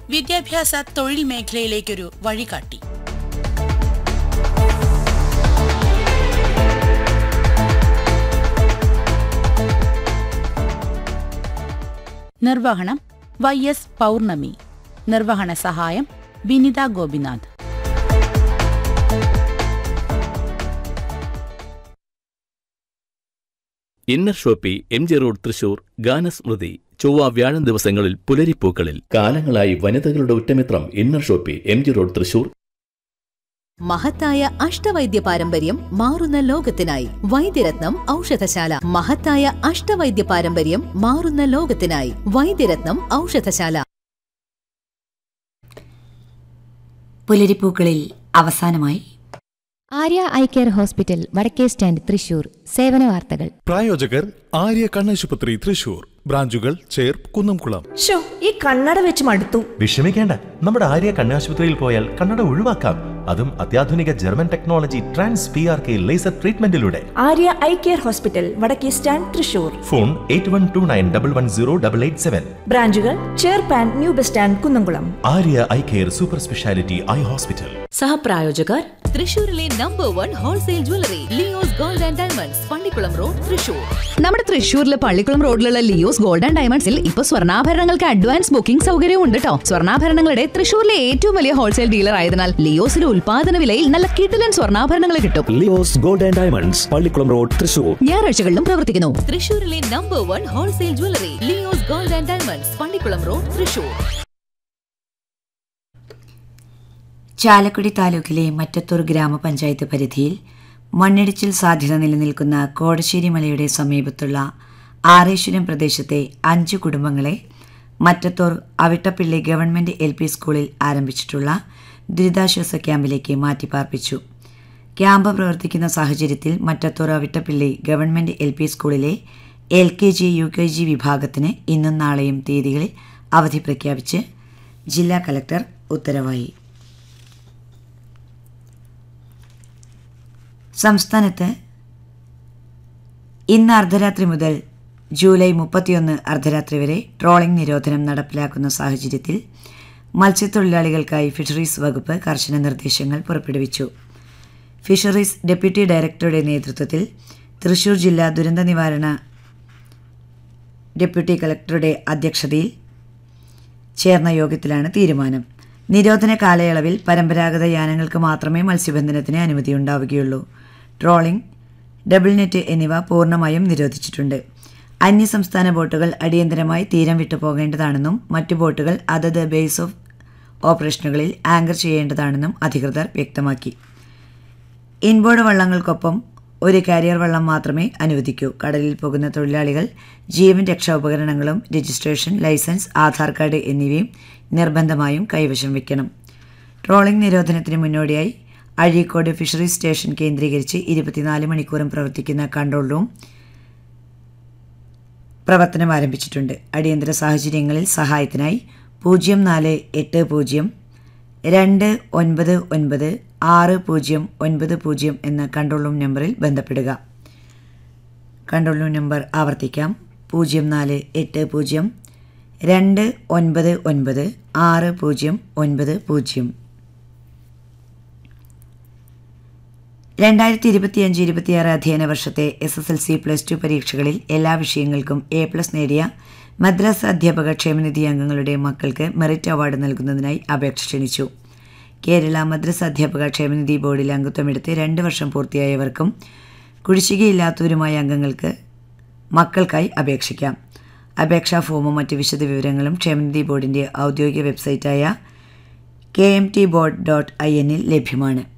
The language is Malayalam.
വിദ്യാഭ്യാസ തൊഴിൽ മേഖലയിലേക്കൊരു വഴികാട്ടി നിർവഹണം വൈ എസ് പൗർണമി നിർവഹണ സഹായം Vinitha Gopinath inner shoppe M G road Thrissur ഗാനസ്മൃതി ചൊവ്വ വ്യാഴം ദിവസങ്ങളിൽ പുലരിപ്പൂക്കളിൽ കാലങ്ങളായി വനിതകളുടെ ഉറ്റമിത്രം inner shoppe M G road Thrissur മഹത്തായ അഷ്ടവൈദ്യ പാരമ്പര്യം മാറുന്ന ലോകത്തിനായി വൈദ്യരത്നം ഔഷധശാല മഹത്തായ അഷ്ടവൈദ്യ പാരമ്പര്യം മാറുന്ന ലോകത്തിനായി വൈദ്യരത്നം ഔഷധശാല പുലരിപ്പൂക്കളിൽ അവസാനമായി ആര്യ ഐ കെയർ ഹോസ്പിറ്റൽ വടക്കേ സ്റ്റാൻഡ് തൃശൂർ സേവന വാർത്തകൾ പ്രായോജകർ ആര്യ കണ്ണാശുപത്രി തൃശൂർ ബ്രാഞ്ചുകൾ ചേർ കുന്നംകുളം ഷോ ഈ കണ്ണട വെച്ച് മടുത്തു വിഷമിക്കേണ്ട നമ്മുടെ ആര്യ കണ്ണാശുപത്രിയിൽ പോയാൽ കണ്ണട ഒഴിവാക്കാം അതും അത്യാധുനിക German technology trans P R K laser ട്രീറ്റ്മെന്റിലൂടെ ആര്യ ഐ കെയർ ഹോസ്പിറ്റൽ വടക്കേ stand Thrissur phone eight one two nine double one zero double eight seven ബ്രാഞ്ചുകൾ ചേർപ്പാൻ new bus stand Kunnamkulam Arya eye care super speciality eye hospital സഹപ്രായോജകർ തൃശൂരിലെ number one wholesale jewellery Leo's gold and diamonds Pallikulam road Thrissur നമ്മുടെ തൃശ്ശൂരിലെ പള്ളിക്കുളം റോഡിലുള്ള ലിയോസ് ഗോൾഡ് ആൻഡ് ഡയമണ്ട്സിൽ ഇപ്പൊ സ്വർണ്ണാഭരണങ്ങൾക്ക് അഡ്വാൻസ് ബുക്കിംഗ് സൗകര്യവും ഉണ്ട് കേട്ടോ സ്വർണ്ണാഭരണങ്ങളുടെ തൃശ്ശൂരിലെ ഏറ്റവും വലിയ ഹോൾസെയിൽ ഡീലർ ആയതിനാൽ ലിയോസിലെ ഉൽപാദന വിലയിൽ നല്ല കിടിലൻ സ്വർണ്ണാഭരണങ്ങൾ കിട്ടും Leo's gold and diamonds Pallikulam road Thrissur ഞായറാഴ്ചകളിലും പ്രവർത്തിക്കുന്നു തൃശൂരിലെ number one wholesale jewellery Leo's gold and diamonds Pallikulam road Thrissur Chalakudy താലൂക്കിലെ മറ്റത്തൂർ ഗ്രാമപഞ്ചായത്ത് പരിധിയിൽ മണ്ണിടിച്ചിൽ സാധ്യത നിലനിൽക്കുന്ന കോടശ്ശേരി മലയുടെ സമീപത്തുള്ള ആറേശ്വരം പ്രദേശത്തെ അഞ്ച് കുടുംബങ്ങളെ Mattathur Avittapilly government L P സ്കൂളിൽ ആരംഭിച്ചിട്ടുള്ള ദുരിതാശ്വാസ ക്യാമ്പിലേക്ക് മാറ്റിപ്പാർപ്പിച്ചു ക്യാമ്പ് പ്രവർത്തിക്കുന്ന സാഹചര്യത്തിൽ Mattathur Avittapilly government L P സ്കൂളിലെ L K G U K G വിഭാഗത്തിന് ഇന്നും നാളെയും തീയതികളിൽ അവധി പ്രഖ്യാപിച്ച് ജില്ലാ കലക്ടർ ഉത്തരവായി സംസ്ഥാനത്ത് ഇന്ന് അർദ്ധരാത്രി മുതൽ ജൂലൈ മുപ്പത്തിയൊന്ന് അർദ്ധരാത്രി വരെ ട്രോളിംഗ് നിരോധനം നടപ്പിലാക്കുന്ന സാഹചര്യത്തിൽ മത്സ്യത്തൊഴിലാളികൾക്കായി ഫിഷറീസ് വകുപ്പ് കർശന നിർദ്ദേശങ്ങൾ പുറപ്പെടുവിച്ചു ഫിഷറീസ് ഡെപ്യൂട്ടി ഡയറക്ടറുടെ നേതൃത്വത്തിൽ തൃശൂർ ജില്ലാ ദുരന്ത നിവാരണ ഡെപ്യൂട്ടി കളക്ടറുടെ അധ്യക്ഷതയിൽ ചേർന്ന യോഗത്തിലാണ് തീരുമാനം നിരോധന കാലയളവിൽ പരമ്പരാഗത യാനങ്ങൾക്ക് മാത്രമേ മത്സ്യബന്ധനത്തിന് അനുമതിയുണ്ടാവുകയുള്ളൂ ട്രോളിംഗ് ഡബിൾ നെറ്റ് എന്നിവ പൂർണ്ണമായും നിരോധിച്ചിട്ടുണ്ട് അന്യസംസ്ഥാന ബോട്ടുകൾ അടിയന്തരമായി തീരം വിട്ടു പോകേണ്ടതാണെന്നും മറ്റു ബോട്ടുകൾ അതത് ബേസ് ഓഫ് ഓപ്പറേഷനുകളിൽ ആങ്കർ ചെയ്യേണ്ടതാണെന്നും അധികൃതർ വ്യക്തമാക്കി ഇൻബോർഡ് വള്ളങ്ങൾക്കൊപ്പം ഒരു കാരിയർ വള്ളം മാത്രമേ അനുവദിക്കൂ കടലിൽ പോകുന്ന തൊഴിലാളികൾ ജീവൻ രക്ഷാ ഉപകരണങ്ങളും രജിസ്ട്രേഷൻ ലൈസൻസ് ആധാർ കാർഡ് എന്നിവയും നിർബന്ധമായും കൈവശം വയ്ക്കണം ട്രോളിംഗ് നിരോധനത്തിന് മുന്നോടിയായി അഴീക്കോട് ഫിഷറീസ് സ്റ്റേഷൻ കേന്ദ്രീകരിച്ച് ഇരുപത്തിനാല് മണിക്കൂറും പ്രവർത്തിക്കുന്ന കൺട്രോൾ റൂം പ്രവർത്തനം ആരംഭിച്ചിട്ടുണ്ട് അടിയന്തര സാഹചര്യങ്ങളിൽ സഹായത്തിനായി പൂജ്യം നാല് എട്ട് പൂജ്യം രണ്ട് ഒൻപത് ഒൻപത് ആറ് പൂജ്യം ഒൻപത് പൂജ്യം എന്ന കൺട്രോൾ റൂം നമ്പറിൽ ബന്ധപ്പെടുക കൺട്രോൾ റൂം നമ്പർ ആവർത്തിക്കാം പൂജ്യം നാല് എട്ട് പൂജ്യം രണ്ട് ഒൻപത് ഒൻപത് ആറ് പൂജ്യം ഒൻപത് പൂജ്യം രണ്ടായിരത്തി ഇരുപത്തിയഞ്ച് ഇരുപത്തിയാറ് അധ്യയന വർഷത്തെ S S L C plus two പരീക്ഷകളിൽ എല്ലാ വിഷയങ്ങൾക്കും എ പ്ലസ് നേടിയ മദ്രാസ് അധ്യാപക ക്ഷേമനിധി അംഗങ്ങളുടെ മക്കൾക്ക് മെറിറ്റ് അവാർഡ് നൽകുന്നതിനായി അപേക്ഷ ക്ഷണിച്ചു കേരള മദ്രസ അധ്യാപക ക്ഷേമനിധി ബോർഡിൽ അംഗത്വമെടുത്ത് രണ്ട് വർഷം പൂർത്തിയായവർക്കും കുടിശ്ശികയില്ലാത്തവരുമായ അംഗങ്ങൾക്ക് മക്കൾക്കായി അപേക്ഷിക്കാം അപേക്ഷാ ഫോമും മറ്റ് വിശദവിവരങ്ങളും ക്ഷേമനിധി ബോർഡിൻ്റെ ഔദ്യോഗിക വെബ്സൈറ്റായ K M T board dot I എന്നിൽ ലഭ്യമാണ്